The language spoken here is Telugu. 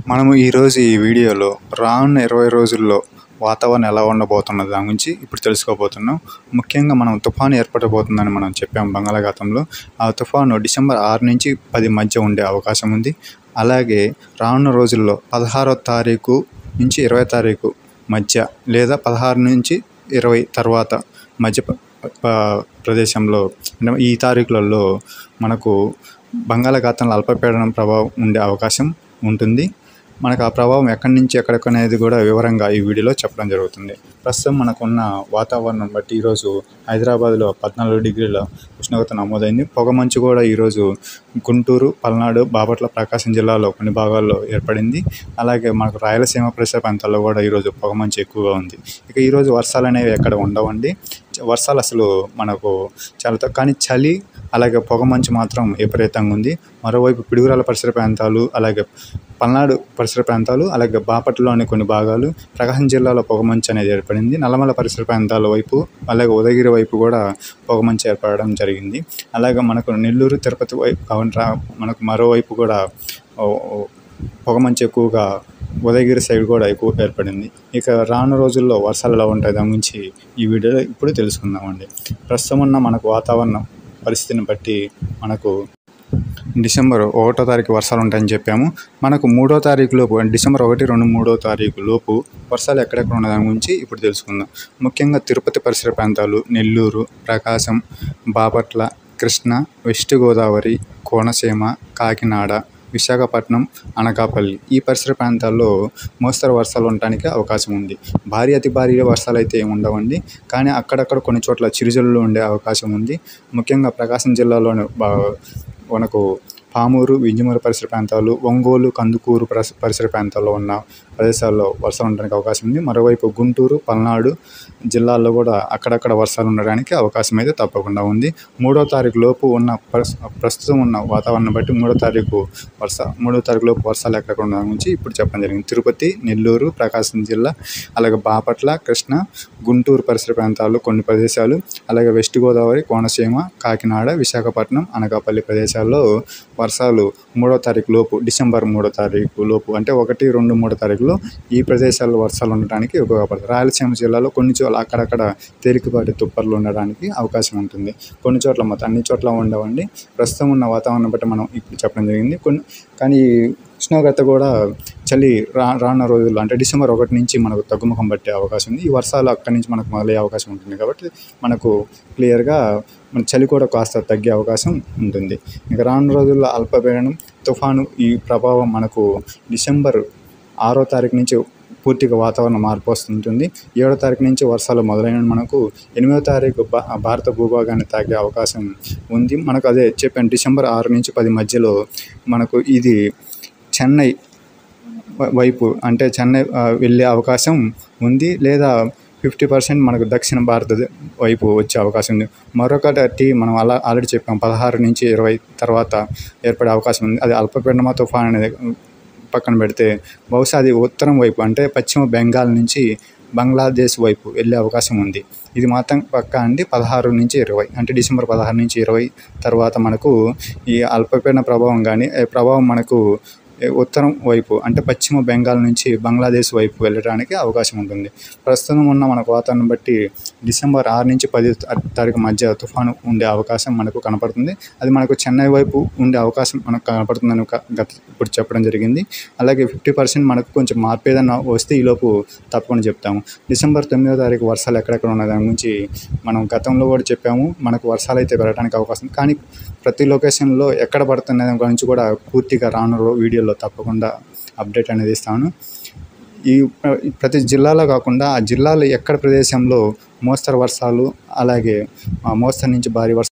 మనము ఈరోజు ఈ వీడియోలో రానున్న ఇరవై రోజుల్లో వాతావరణం ఎలా ఉండబోతున్న దాని గురించి ఇప్పుడు తెలుసుకోబోతున్నాం ముఖ్యంగా మనం తుఫాను ఏర్పడబోతుందని మనం చెప్పాం బంగాళాఖాతంలో ఆ తుఫాను డిసెంబర్ ఆరు నుంచి పది మధ్య ఉండే అవకాశం ఉంది అలాగే రానున్న రోజుల్లో పదహారో తారీఖు నుంచి ఇరవై తారీఖు మధ్య లేదా పదహారు నుంచి ఇరవై తర్వాత మధ్య ప- ప- ప్రదేశంలో అంటే ఈ తారీఖులలో మనకు బంగాళాఖాతంలో అల్పపీడనం ప్రభావం ఉండే అవకాశం ఉంటుంది మనకు ఆ ప్రభావం ఎక్కడి నుంచి ఎక్కడికి అనేది కూడా వివరంగా ఈ వీడియోలో చెప్పడం జరుగుతుంది ప్రస్తుతం మనకున్న వాతావరణం బట్టి ఈరోజు హైదరాబాద్లో పద్నాలుగు డిగ్రీల ఉష్ణోగ్రత నమోదైంది పొగమంచు కూడా ఈరోజు గుంటూరు పల్నాడు బాపట్ల ప్రకాశం జిల్లాలో కొన్ని భాగాల్లో ఏర్పడింది అలాగే మనకు రాయలసీమ పరిసర ప్రాంతాల్లో కూడా ఈరోజు పొగమంచు ఎక్కువగా ఉంది ఇక ఈరోజు వర్షాలు అనేవి ఎక్కడ ఉండవండి వర్షాలు అసలు మనకు చాలా తక్కువ కానీ చలి అలాగే పొగమంచు మాత్రం విపరీతంగా ఉంది మరోవైపు పిడుగురాల పరిసర ప్రాంతాలు అలాగే పల్నాడు పరిసర ప్రాంతాలు అలాగే బాపట్లలోని కొన్ని భాగాలు ప్రకాశం జిల్లాలో పొగమంచు అనేది ఏర్పడింది నల్లమల పరిసర ప్రాంతాల వైపు అలాగే ఉదయగిరి వైపు కూడా పొగమంచు ఏర్పడడం జరిగింది అలాగే మనకు నెల్లూరు తిరుపతి వైపు కాకుండా మనకు మరోవైపు కూడా ఓ, ఓ, పొగమంచు ఎక్కువగా ఉదయగిరి సైడ్ కూడా ఎక్కువ ఏర్పడింది ఇక రాను రోజుల్లో వర్షాలు ఎలా ఉంటాయి దాని గురించి ఈ వీడియోలో ఇప్పుడు తెలుసుకుందామండి ప్రస్తుతం ఉన్న మనకు వాతావరణం పరిస్థితిని బట్టి మనకు డిసెంబర్ ఒకటో తారీఖు వర్షాలు ఉంటాయని చెప్పాము మనకు మూడో తారీఖు లోపు అంటే డిసెంబర్ ఒకటి రెండు మూడో తారీఖు లోపు వర్షాలు ఎక్కడెక్కడ ఉన్న దాని గురించి ఇప్పుడు తెలుసుకుందాం ముఖ్యంగా తిరుపతి పరిసర ప్రాంతాలు నెల్లూరు ప్రకాశం బాపట్ల కృష్ణ వెస్ట్ గోదావరి కోనసీమ కాకినాడ విశాఖపట్నం అనకాపల్లి ఈ పరిసర ప్రాంతాల్లో మోస్తరు వర్షాలు ఉండడానికి అవకాశం ఉంది భారీ అతి భారీ వర్షాలు అయితే ఏమి ఉండవండి కానీ అక్కడక్కడ కొన్ని చోట్ల చిరుజల్లు ఉండే అవకాశం ఉంది ముఖ్యంగా ప్రకాశం జిల్లాలోని బా- మనకు పామూరు వింజమూరు పరిసర ప్రాంతాలు ఒంగోలు కందుకూరు పరిస పరిసర ప్రాంతాల్లో ఉన్న ప్రదేశాల్లో వర్షాలు ఉండడానికి అవకాశం ఉంది మరోవైపు గుంటూరు పల్నాడు జిల్లాల్లో కూడా అక్కడక్కడ వర్షాలు ఉండడానికి అవకాశం అయితే తప్పకుండా ఉంది మూడో తారీఖు లోపు ఉన్న ప్రస్- ప్రస్తుతం ఉన్న వాతావరణం బట్టి మూడో తారీఖు వర్ష మూడో తారీఖు లోపు వర్షాలు ఎక్కడ ఉన్న దాని గురించి ఇప్పుడు చెప్పడం జరిగింది తిరుపతి నెల్లూరు ప్రకాశం జిల్లా అలాగే బాపట్ల కృష్ణ గుంటూరు పరిసర ప్రాంతాలు కొన్ని ప్రదేశాలు అలాగే వెస్ట్ గోదావరి కోనసీమ కాకినాడ విశాఖపట్నం అనకాపల్లి ప్రదేశాల్లో వర్షాలు మూడో తారీఖు లోపు డిసెంబర్ మూడో తారీఖు లోపు అంటే ఒకటి రెండు మూడో తారీఖులో ఈ ప్రదేశాల్లో వర్షాలు ఉండడానికి ఉపయోగపడుతుంది రాయలసీమ జిల్లాలో కొన్ని చోట్ల అక్కడక్కడ తేలికపాటి తుప్పర్లు ఉండడానికి అవకాశం ఉంటుంది కొన్ని చోట్ల మొత్తం అన్ని చోట్ల ఉండవండి ప్రస్తుతం ఉన్న వాతావరణం బట్టి మనం ఇప్పుడు చెప్పడం జరిగింది కొన్ని కానీ ఉష్ణోగ్రత కూడా చలి రా రానున్న రోజుల్లో అంటే డిసెంబర్ ఒకటి నుంచి మనకు తగ్గుముఖం పట్టే అవకాశం ఉంది ఈ వర్షాలు అక్కడి నుంచి మనకు మొదలయ్యే అవకాశం ఉంటుంది కాబట్టి మనకు క్లియర్గా మన చలి కూడా కాస్త తగ్గే అవకాశం ఉంటుంది ఇంకా రానున్న రోజుల్లో అల్పపీడనం తుఫాను ఈ ప్రభావం మనకు డిసెంబర్ ఆరో తారీఖు నుంచి పూర్తిగా వాతావరణం మార్పు వస్తుంటుంది ఏడో తారీఖు నుంచి వర్షాలు మొదలైన మనకు ఎనిమిదో తారీఖు భా భారత భూభాగాన్ని తాకే అవకాశం ఉంది మనకు అదే చెప్పాను డిసెంబర్ ఆరు నుంచి పది మధ్యలో మనకు ఇది చెన్నై వ- వైపు అంటే చెన్నై ఆ, వెళ్ళే అవకాశం ఉంది లేదా ఫిఫ్టీ పర్సెంట్ మనకు దక్షిణ భారత వైపు వచ్చే అవకాశం ఉంది మరొకటి మనం అలా ఆల్రెడీ చెప్పాం పదహారు నుంచి ఇరవై తర్వాత ఏర్పడే అవకాశం ఉంది అది అల్పపీడనమా తుఫాన్ అనేది పక్కన పెడితే బహుశా అది ఉత్తరం వైపు అంటే పశ్చిమ బెంగాల్ నుంచి బంగ్లాదేశ్ వైపు వెళ్ళే అవకాశం ఉంది ఇది మాత్రం పక్కా అండి పదహారు నుంచి ఇరవై అంటే డిసెంబర్ పదహారు నుంచి ఇరవై తర్వాత మనకు ఈ అల్పపీడన ప్రభావం కానీ ఈ ప్రభావం మనకు ఏ ఉత్తరం వైపు అంటే పశ్చిమ బెంగాల్ నుంచి బంగ్లాదేశ్ వైపు వెళ్ళడానికి అవకాశం ఉంటుంది ప్రస్తుతం ఉన్న మనకు వాతావరణం బట్టి డిసెంబర్ ఆరు నుంచి పది తా- తారీఖు మధ్య తుఫాను ఉండే అవకాశం మనకు కనపడుతుంది అది మనకు చెన్నై వైపు ఉండే అవకాశం మనకు కనపడుతుందని ఒక గత ఇప్పుడు చెప్పడం జరిగింది అలాగే ఫిఫ్టీ పర్సెంట్ మనకు కొంచెం మార్పు ఏదైనా వస్తే ఈలోపు తప్పకుండా చెప్తాము డిసెంబర్ తొమ్మిదో తారీఖు వర్షాలు ఎక్కడెక్కడ ఉన్న దాని గురించి మనం గతంలో కూడా చెప్పాము మనకు వర్షాలు అయితే పెరగడానికి అవకాశం ఉంది. కానీ ప్రతి లొకేషన్లో ఎక్కడ పడుతున్న దాని గురించి కూడా పూర్తిగా రాను రో- వీడియోలో తప్పకుండా అప్డేట్ అనేది ఇస్తాను ఈ ప్ర- ఈ ప్రతి జిల్లాలో కాకుండా ఆ జిల్లాలో ఎక్కడ ప్రదేశంలో మోస్తరు వర్షాలు అలాగే ఆ మోస్తరు నుంచి భారీ వర్షాలు